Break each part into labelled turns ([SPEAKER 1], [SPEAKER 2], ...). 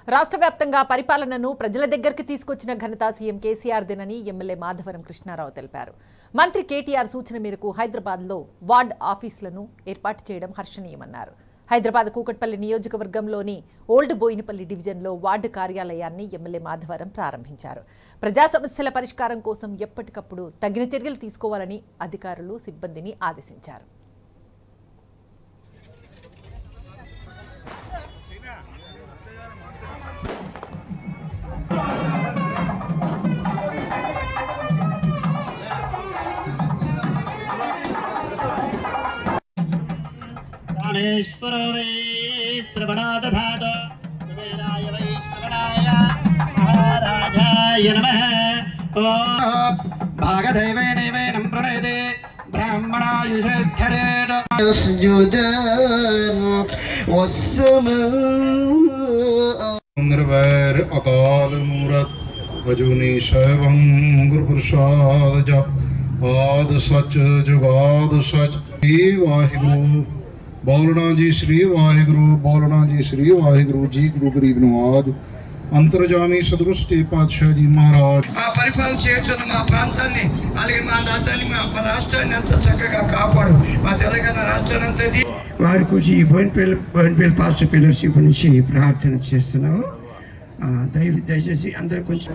[SPEAKER 1] రాష్ట్ర వ్యాప్తంగా పరిపాలనను ప్రజల దగ్గరికి తీసుకొచ్చిన ఘనత సీఎం కేసీఆర్దేనని ఎమ్మెల్యే మాధవరం కృష్ణారావు తెలిపారు మంత్రి కేటీఆర్ సూచన మేరకు హైదరాబాద్లో వార్డ్ ఆఫీసులను ఏర్పాటు చేయడం హర్షణీయమన్నారు హైదరాబాద్ కూకట్పల్లి నియోజకవర్గంలోని ఓల్డ్ బోయినపల్లి డివిజన్లో వార్డు కార్యాలయాన్ని ఎమ్మెల్యే మాధవరం ప్రారంభించారు ప్రజా సమస్యల పరిష్కారం కోసం ఎప్పటికప్పుడు తగిన చర్యలు తీసుకోవాలని అధికారులు సిబ్బందిని ఆదేశించారు
[SPEAKER 2] प्राणेश्वर वै श्रवणा दधात कुबेराय वै श्रवणाय महाराजाय नमः ॐ भागदैवेनैवेनं प्रणयते ब्राह्मणायुषेद्धरेण
[SPEAKER 3] يسجدان والسماء
[SPEAKER 4] ਨਿਰਵੈਰ ਅਕਾਲ ਮੂਰਤ ਅਜੂਨੀ ਸੈਭੰ ਗੁਰ ਪ੍ਰਸਾਦ ਜਪ ਆਦ ਸਚ ਜੁਗਾਦ ਸਚ ਏ ਵਾਹਿਗੁਰੂ ਬੋਲਣਾ ਜੀ ਸ੍ਰੀ ਵਾਹਿਗੁਰੂ ਬੋਲਣਾ ਜੀ ਸ੍ਰੀ ਵਾਹਿਗੁਰੂ ਜੀ ਗੁਰੂ ਗਰੀਬ ਨਵਾਜ అంతర్జామి సదృష్టి పాతషాహ జీ మహారాజ్
[SPEAKER 5] మా పరిపాలన చేయొచ్చున్న మా ప్రాంతాన్ని అలాగే మా రాష్ట్రాన్ని మా రాష్ట్రాన్ని అంత చక్కగా కాపాడు మా తెలంగాణ రాష్ట్రాన్ని అంతది వారి గురించి ఈ బోయినపల్లి బోయినపల్లి పాస్టర్ ఫెలోషిప్ నుంచి ప్రార్థన చేస్తున్నాము ఆ, దయ దయచేసి అందరు కొంచెం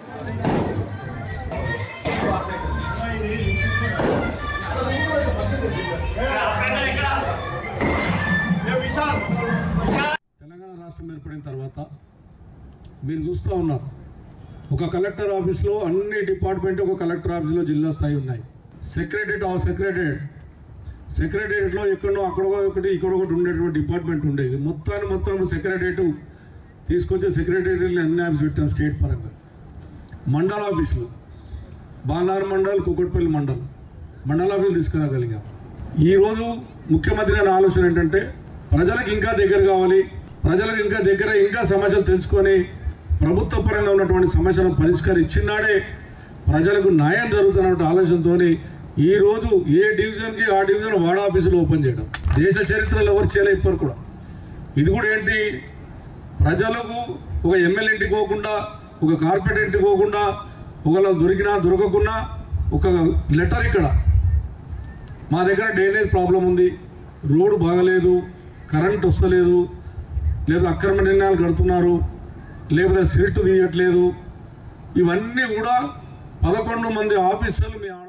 [SPEAKER 6] తెలంగాణ రాష్ట్రం ఏర్పడిన తర్వాత మీరు చూస్తూ ఉన్నారు ఒక కలెక్టర్ ఆఫీస్లో అన్ని డిపార్ట్మెంట్ ఒక కలెక్టర్ ఆఫీస్లో జిల్లా స్థాయి ఉన్నాయి సెక్రటరేట్ ఆఫ్ సెక్రటరేట్ సెక్రటరేట్లో ఎక్కడో అక్కడో ఒకటి ఇక్కడ ఒకటి ఉండేటువంటి డిపార్ట్మెంట్ ఉండేది మొత్తాన్ని మొత్తం సెక్రటరేట్ తీసుకొచ్చి సెక్రటరేట్లు అన్ని ఆఫీస్ పెట్టాం స్టేట్ పరంగా మండల ఆఫీసులు బాలార్ మండల్ కుక్కట్పల్లి మండల్ మండల ఆఫీసులు తీసుకురాగలిగాం ఈరోజు ముఖ్యమంత్రి గారి ఆలోచన ఏంటంటే ప్రజలకు ఇంకా దగ్గర కావాలి ప్రజలకు ఇంకా దగ్గర ఇంకా సమస్యలు తెలుసుకొని ప్రభుత్వ పరంగా ఉన్నటువంటి సమస్యలను పరిష్కరించినాడే ప్రజలకు న్యాయం జరుగుతున్న ఆలోచనతో ఈరోజు ఏ డివిజన్కి ఆ డివిజన్ వార్డ్ ఆఫీసులు ఓపెన్ చేయడం దేశ చరిత్రలో ఎవరు చేయలే ఇప్పటి కూడా ఇది కూడా ఏంటి ప్రజలకు ఒక ఎమ్మెల్యే ఇంటికి పోకుండా ఒక కార్పొరేట్ ఇంటికి పోకుండా ఒకవేళ దొరికినా దొరకకున్నా ఒక లెటర్ ఇక్కడ మా దగ్గర డ్రైనేజ్ ప్రాబ్లం ఉంది రోడ్డు బాగలేదు కరెంట్ వస్తలేదు లేదా అక్రమ నిర్ణయాలు కడుతున్నారు లేకపోతే సిల్ట్ తీయట్లేదు ఇవన్నీ కూడా పదకొండు మంది ఆఫీసర్లు మీ ఆడ